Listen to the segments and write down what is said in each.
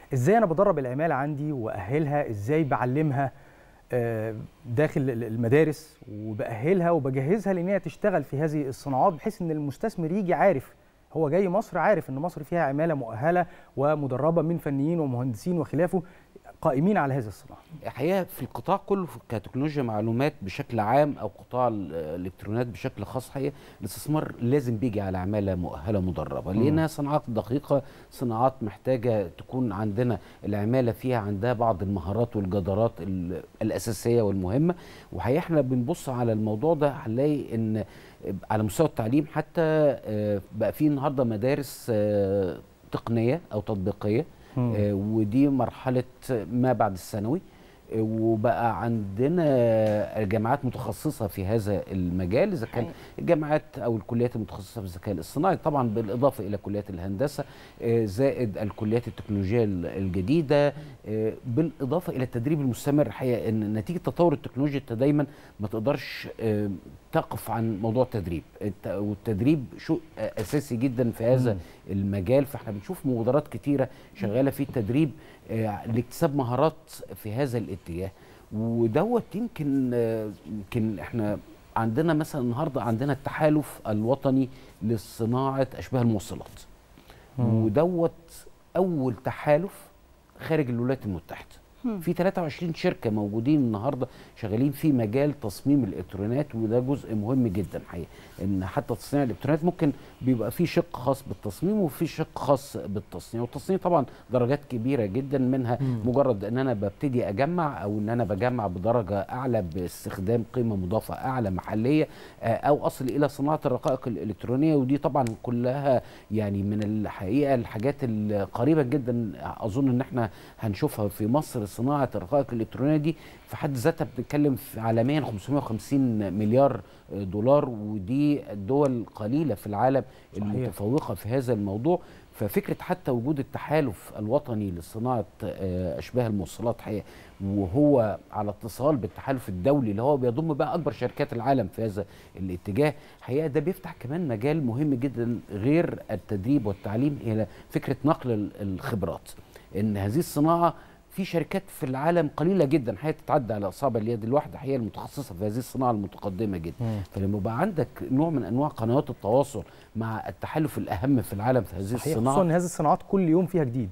ازاي انا بدرب العماله عندي واهلها ازاي بعلمها آه، داخل المدارس وبأهلها وبجهزها لان هي تشتغل في هذه الصناعات بحيث ان المستثمر يجي عارف هو جاي مصر عارف ان مصر فيها عماله مؤهله ومدربه من فنيين ومهندسين وخلافه قائمين على هذه الصناعه. الحقيقه في القطاع كله في كتكنولوجيا معلومات بشكل عام او قطاع الالكترونيات بشكل خاص حقيقه الاستثمار لازم بيجي على عماله مؤهله مدربه لانها صناعات دقيقه صناعات محتاجه تكون عندنا العماله فيها عندها بعض المهارات والجدارات الاساسيه والمهمه وحقيقه احنا بنبص على الموضوع ده هنلاقي ان على مستوى التعليم حتى بقى في النهارده مدارس تقنيه او تطبيقيه آه ودي مرحله ما بعد الثانوي آه وبقى عندنا جامعات متخصصه في هذا المجال اذا كان الجامعات او الكليات المتخصصه في الذكاء الاصطناعي طبعا بالاضافه الى كليات الهندسه آه زائد الكليات التكنولوجيه الجديده بالاضافه الى التدريب المستمر الحقيقه ان نتيجه تطور التكنولوجيا انت دايما ما تقدرش تقف عن موضوع التدريب والتدريب شيء اساسي جدا في هذا مم. المجال فاحنا بنشوف مبادرات كتيره شغاله في التدريب لاكتساب مهارات في هذا الاتجاه ودوت يمكن يمكن احنا عندنا مثلا النهارده عندنا التحالف الوطني لصناعه اشباه الموصلات مم. ودوت اول تحالف خارج الولايات المتحده في 23 شركه موجودين النهارده شغالين في مجال تصميم الالكترونات وده جزء مهم جدا حقيقه ان حتى تصنيع الالكترونات ممكن بيبقى في شق خاص بالتصميم وفي شق خاص بالتصنيع والتصنيع طبعا درجات كبيره جدا منها مم. مجرد ان انا ببتدي اجمع او ان انا بجمع بدرجه اعلى باستخدام قيمه مضافه اعلى محليه او اصل الى صناعه الرقائق الالكترونيه ودي طبعا كلها يعني من الحقيقه الحاجات القريبه جدا اظن ان احنا هنشوفها في مصر صناعه الرقائق الالكترونيه دي في حد ذاتها بنتكلم في عالميا 550 مليار دولار ودي الدول قليله في العالم المتفوقه في هذا الموضوع ففكره حتى وجود التحالف الوطني لصناعه اشباه الموصلات حقيقه وهو على اتصال بالتحالف الدولي اللي هو بيضم بقى اكبر شركات العالم في هذا الاتجاه حقيقه ده بيفتح كمان مجال مهم جدا غير التدريب والتعليم الى فكره نقل الخبرات ان هذه الصناعه في شركات في العالم قليله جدا حقيقه تتعدى على اصابع اليد الواحده هي المتخصصه في هذه الصناعه المتقدمه جدا مم. فلما يبقى عندك نوع من انواع قنوات التواصل مع التحالف الاهم في العالم في هذه الصناعه خصوصا ان هذه الصناعات كل يوم فيها جديد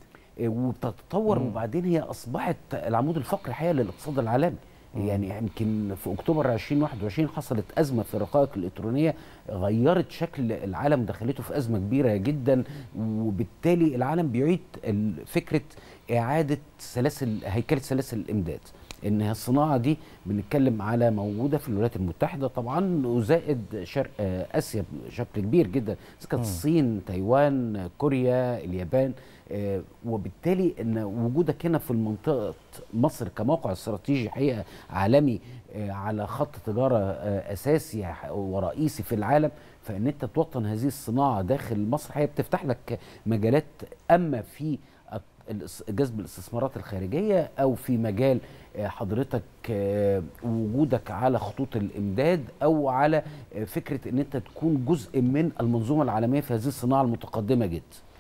وبتتطور مم. وبعدين هي اصبحت العمود الفقري الحقيقه للاقتصاد العالمي يعني يمكن في اكتوبر 2021 حصلت ازمه في الرقائق الالكترونيه غيرت شكل العالم دخلته في ازمه كبيره جدا وبالتالي العالم بيعيد فكره اعاده سلاسل هيكله سلاسل الامداد ان الصناعه دي بنتكلم على موجوده في الولايات المتحده طبعا وزائد شرق اسيا بشكل كبير جدا اذا كانت الصين تايوان كوريا اليابان آه وبالتالي ان وجودك هنا في المنطقه مصر كموقع استراتيجي حقيقه عالمي آه على خط تجاره آه اساسي ورئيسي في العالم فان انت توطن هذه الصناعه داخل مصر هي بتفتح لك مجالات اما في جذب الاستثمارات الخارجيه او في مجال حضرتك وجودك على خطوط الامداد او على فكره ان انت تكون جزء من المنظومه العالميه في هذه الصناعه المتقدمه جدا